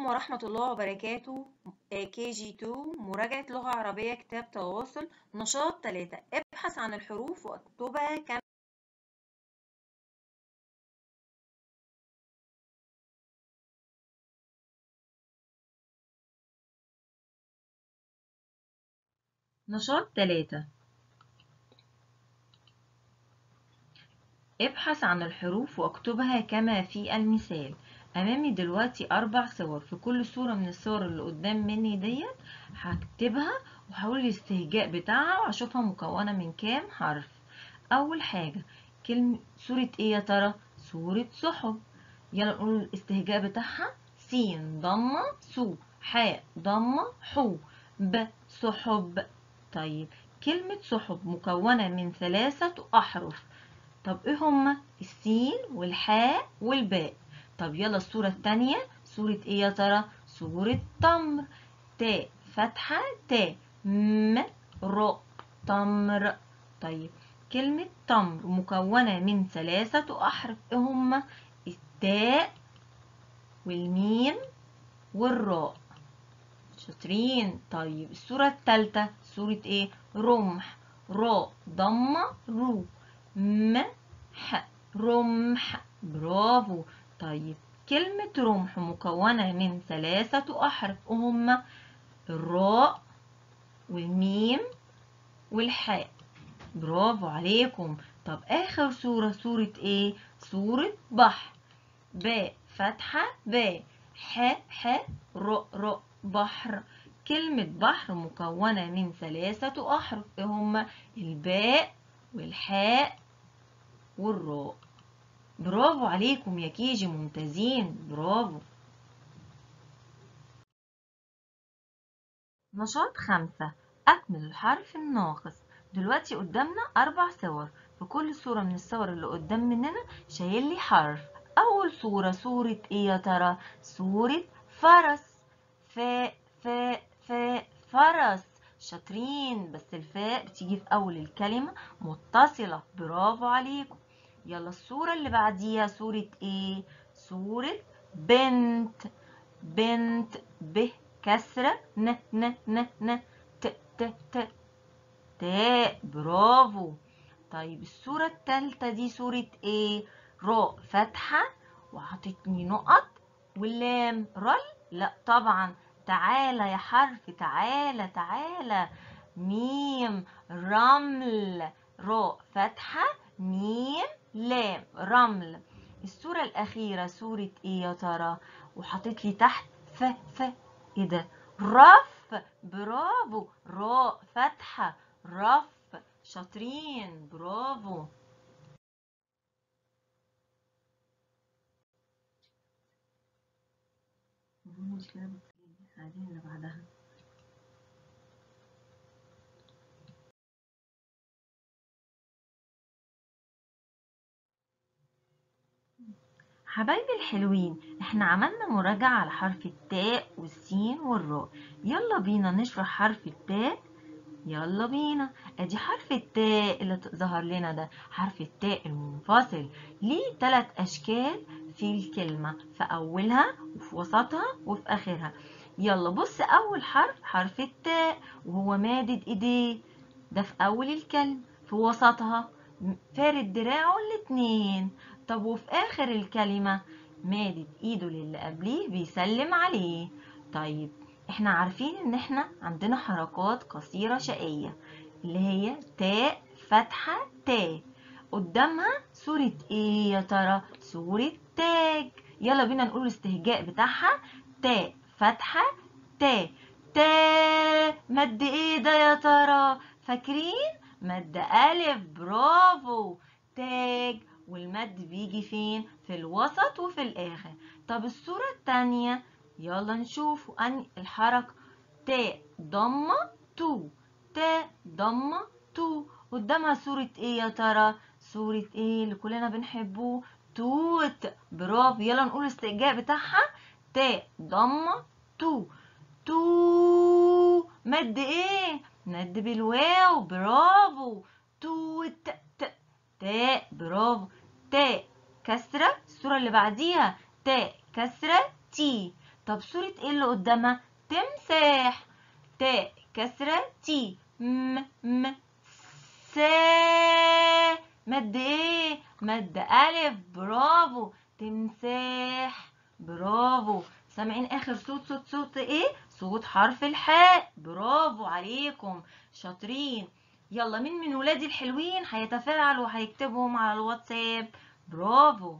عليكم ورحمة الله وبركاته كي جي 2 مراجعة لغة عربية كتاب تواصل نشاط 3 ابحث عن الحروف واكتبها كما نشاط 3 ابحث عن الحروف واكتبها كما في المثال امامي دلوقتي اربع صور في كل صورة من الصور اللي قدام مني ديت هكتبها وهقول الاستهجاء بتاعها وهشوفها مكونة من كام حرف اول حاجة كلمة صورة ايه يا ترى صورة سحب يلا نقول الاستهجاء بتاعها سين ضمة سو حاء ضمة حو ب سحب طيب كلمة سحب مكونة من ثلاثة أحرف طب ايه هما السين والحاء والباء طب يلا الصورة التانية صورة ايه يا ترى صورة تمر تاء فتحة تاء م ر تمر طيب كلمة تمر مكونة من ثلاثة أحرف ايه هما التاء والميم والراء شاطرين طيب الصورة التالتة صورة ايه رمح راء ضمة رو م ح رمح برافو طيب كلمة رمح مكونة من ثلاثة أحرف وهما الراء والميم والحاء برافو عليكم طب آخر صورة صورة ايه صورة بحر باء فتحة باء ح ح ر ر بحر كلمة بحر مكونة من ثلاثة أحرف هما الباء والحاء والراء برافو عليكم يا كيجي ممتازين برافو نشاط خمسة أكمل الحرف الناقص دلوقتي قدامنا أربع صور في كل صورة من الصور اللي قدام مننا شايل لي حرف أول صورة صورة إيه يا ترى؟ صورة فرس فاء فاء فاء فرس شاطرين بس الفاء بتيجي في أول الكلمة متصلة برافو عليكم يلا الصورة اللي بعديها صورة ايه صورة بنت بنت ب كسرة ن ن ن ن ت ت ت تاء برافو طيب الصورة التالتة دي صورة ايه راء فتحة وحطتني نقط واللام رل لا طبعا تعالى يا حرف تعالى تعالى ميم رمل راء فتحة ميم لام رمل الصورة الأخيرة صورة إيه يا ترى وحطيت لي تحت ف ف إيه ده رف برافو راء فتحة رف شاطرين برافو عايزين اللي بعدها حبايبي الحلوين احنا عملنا مراجعة على حرف التاء والسين والراء يلا بينا نشرح حرف التاء يلا بينا ادي حرف التاء اللي ظهر لنا ده حرف التاء المنفصل ليه ثلاث اشكال في الكلمة في اولها وفي وسطها وفي اخرها يلا بص اول حرف حرف التاء وهو مادد ايديه ده في اول الكلمة في وسطها فارد دراعه الاتنين طب وفي آخر الكلمة مادد ايده للي قبليه بيسلم عليه طيب احنا عارفين ان احنا عندنا حركات قصيرة شقية اللي هي تاء فتحة تاء قدامها صورة ايه يا ترى صورة تاج يلا بينا نقول الاستهجاء بتاعها تاء فتحة تاء تاء مد ايه ده يا ترى فاكرين مد ألف برافو تاج والمد بيجي فين في الوسط وفي الآخر طب الصورة التانية يلا نشوف أن الحركة تاء ضمة تو تاء ضمة تو قدامها صورة ايه يا ترى صورة ايه اللي كلنا بنحبه توت برافو يلا نقول الاستئجاء بتاعها تاء ضمة تو تو مد ايه مد بالواو برافو توت تاء برافو تاء كسرة الصورة اللي بعديها تاء كسرة تي طب صورة ايه اللي قدامها تمساح تاء كسرة تي م م سا مد ايه مد ألف برافو تمساح برافو سامعين آخر صوت صوت صوت ايه صوت حرف الحاء برافو عليكم شاطرين يلا مين من ولادي الحلوين هيتفاعل وهيكتبهم على الواتساب برافو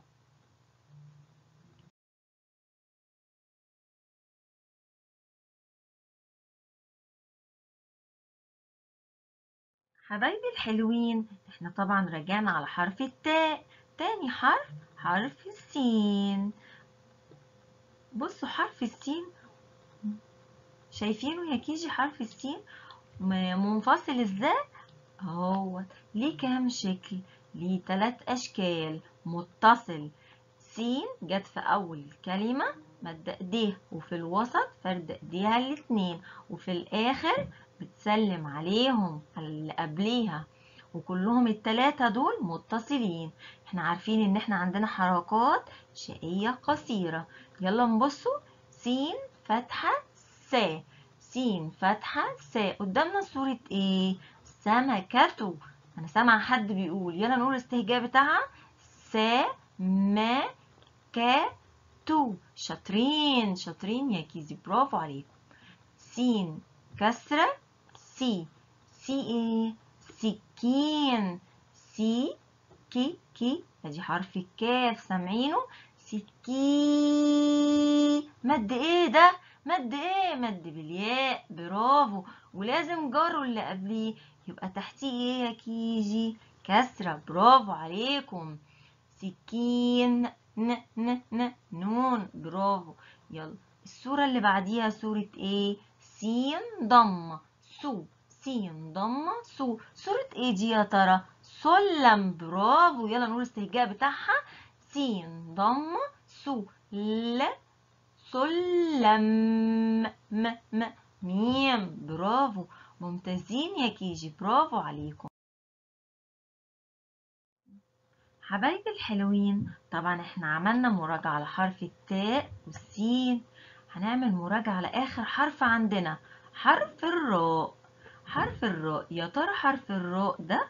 حبايبي الحلوين احنا طبعا رجعنا على حرف التاء تاني حرف حرف السين بصوا حرف السين شايفينه يا كيجي حرف السين منفصل ازاي اهو ليه كام شكل ليه تلات اشكال متصل سين جت في اول الكلمة مد ايديها وفي الوسط فرد ايديها الاتنين وفي الاخر بتسلم عليهم اللي قبليها وكلهم التلاتة دول متصلين احنا عارفين ان احنا عندنا حركات شقية قصيرة يلا نبصوا سين فتحة سا سين فتحة سا قدامنا صورة ايه سمكته انا سامعة حد بيقول يلا نقول الاستهجاء بتاعها سا ما كا تو شاطرين شاطرين يا كيزي برافو عليكم سين كسرة سي سي ايه سكين سي كي كي ادي حرف الكاف سامعينه سكي مد ايه ده مد ايه مد بالياء برافو ولازم جاره اللي قبليه يبقى تحتيه ايه يا كيجي كسرة برافو عليكم سكين ن ن ن نون برافو يلا الصورة اللي بعديها صورة ايه سين ضمة سو سين ضمة سو صورة ايه دي يا ترى سلم برافو يلا نقول الاستهجاء بتاعها سين ضمة سو ل سلم م م ميم برافو ممتازين يا كيجي برافو عليكم حبايبي الحلوين طبعا احنا عملنا مراجعة على حرف التاء والسين هنعمل مراجعة على آخر حرف عندنا حرف الراء حرف الراء يا ترى حرف الراء ده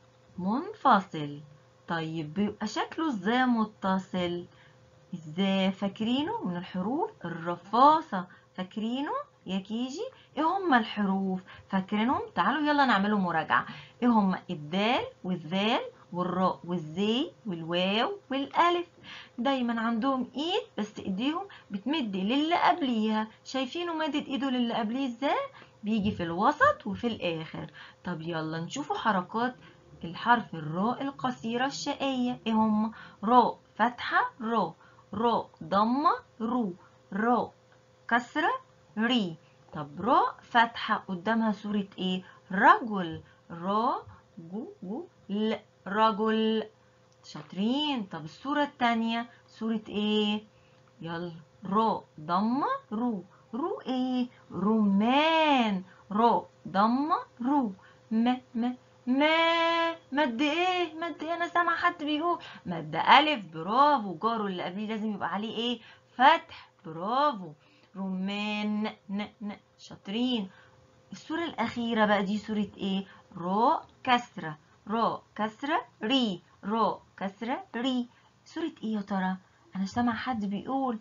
منفصل طيب بيبقى شكله ازاي متصل ازاي فاكرينه من الحروف الرفاصة فاكرينه يا كيجي ايه هما الحروف فاكرينهم تعالوا يلا نعملوا مراجعة ايه هما الدال والذال والراء والزي والواو والالف دايما عندهم ايد بس ايديهم بتمد للي قبليها شايفينه مدد ايده للي قبليه ازاي بيجي في الوسط وفي الاخر طب يلا نشوفوا حركات الحرف الراء القصيرة الشقية ايه هما راء فتحة راء راء ضمة رو راء كسرة ري طب راء فتحة قدامها صورة ايه رجل را جو جو ل رجل شاطرين طب الصورة التانية صورة ايه يلا راء ضمة رو رو ايه رمان راء ضمة رو م م ما مد ايه مد ايه انا سامع حد بيقول مد الف برافو جاره اللي قبليه لازم يبقى عليه ايه فتح برافو رمان ن ن شاطرين الصورة الأخيرة بقى دي صورة ايه راء كسرة راء كسرة ري راء كسرة ري صورة ايه يا ترى انا سامع حد بيقول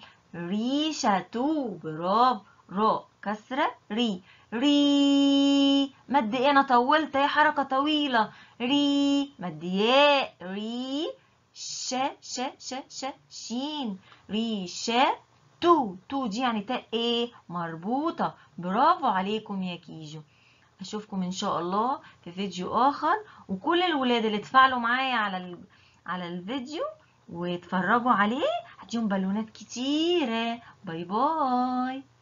ريشة برافو راء كسرة ري ري مد ايه انا طولت ايه حركة طويلة ري مد ياء ري ش ش ش ش شين ريشة تو تو دي يعني تاء ايه مربوطة برافو عليكم يا كيجو اشوفكم ان شاء الله في فيديو اخر وكل الولاد اللي اتفاعلوا معايا على ال... على الفيديو واتفرجوا عليه هديهم بالونات كتيرة باي باي